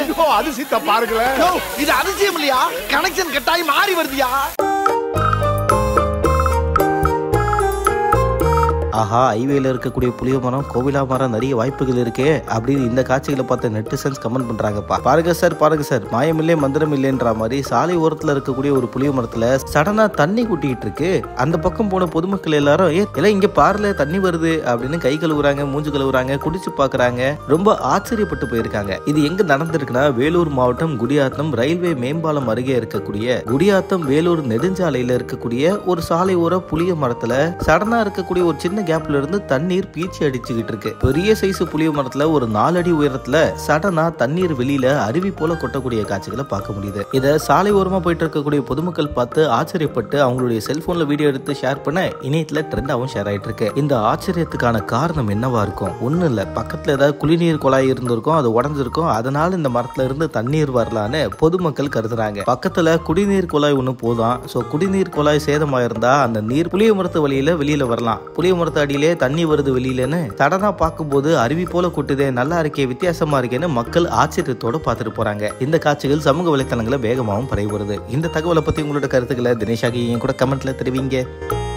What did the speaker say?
ஐயோ அதிசயத்தை பாருங்களேன் யோ, இது அதிசயம் இல்லையா கனெக்ஷன் கட்டாயி மாறி வருதியா ஆஹா ஹைவேல இருக்கக்கூடிய புளிய மரம் கோவிலா மரம் நிறைய வாய்ப்புகள் இருக்கே அப்படின்னு இந்த காட்சிகளை பார்த்த நெட்டிசன்ஸ் கமெண்ட் பண்றாங்கப்பா பாருங்க சார் பாருங்க சார் மாயமில்லை மந்திரம் இல்லைன்ற மாதிரி சாலை ஓரத்துல இருக்கக்கூடிய ஒரு புளிய மரத்துல சடனா தண்ணி கூட்டிட்டு இருக்கு அந்த பக்கம் போன பொதுமக்கள் எல்லாரும் ஏ எல்லாம் இங்க பாருல தண்ணி வருது அப்படின்னு கை கழுவுறாங்க மூஞ்சு கழுவுறாங்க குடிச்சு பாக்குறாங்க ரொம்ப ஆச்சரியப்பட்டு போயிருக்காங்க இது எங்க நடந்திருக்குன்னா வேலூர் மாவட்டம் குடியாத்தம் ரயில்வே மேம்பாலம் அருகே இருக்கக்கூடிய குடியாத்தம் வேலூர் நெடுஞ்சாலையில இருக்கக்கூடிய ஒரு சாலை ஓர புளிய மரத்துல சடனா இருக்கக்கூடிய ஒரு சின்ன கேப்ல இருந்து தண்ணீர் பீச்சி அடிச்சுக்கிட்டு இருக்கு பெரிய சைஸ் புளிய மரத்துல ஒரு நாலு அடி உயரத்துல சடனா தண்ணீர் வெளியில அருவி போல கொட்டக்கூடிய காட்சிகளை பார்க்க முடியுது இத சாலை ஓரமா போயிட்டு இருக்கக்கூடிய பொதுமக்கள் பார்த்து ஆச்சரியப்பட்டு அவங்களுடைய செல்போன்ல வீடியோ எடுத்து ஷேர் பண்ண இணையத்துல ட்ரெண்டாவும் ஷேர் ஆயிட்டு இருக்கு இந்த ஆச்சரியத்துக்கான காரணம் என்னவா இருக்கும் ஒண்ணும் இல்ல பக்கத்துல ஏதாவது குளிநீர் குழாய் இருந்திருக்கும் அது உடஞ்சிருக்கும் அதனால இந்த மரத்துல இருந்து தண்ணீர் வரலான்னு பொதுமக்கள் கருதுறாங்க பக்கத்துல குடிநீர் குழாய் ஒண்ணு போதும் சோ குடிநீர் குழாய் சேதமாயிருந்தா அந்த நீர் புளிய மரத்து வழியில வெளியில வரலாம் புளிய மரத்து அடியிலே தண்ணி வருது வெளியிலன்னு சடனா பார்க்கும்போது அருவி போல கொட்டுதே நல்லா இருக்கே வித்தியாசமா இருக்கேன்னு மக்கள் ஆச்சரியத்தோட பார்த்துட்டு போறாங்க இந்த காட்சிகள் சமூக வலைத்தளங்களை வேகமாகவும் பரவி வருது இந்த தகவலை பத்தி உங்களோட கருத்துக்களை தினேஷாகி என் கூட கமெண்ட்ல தெரிவிங்க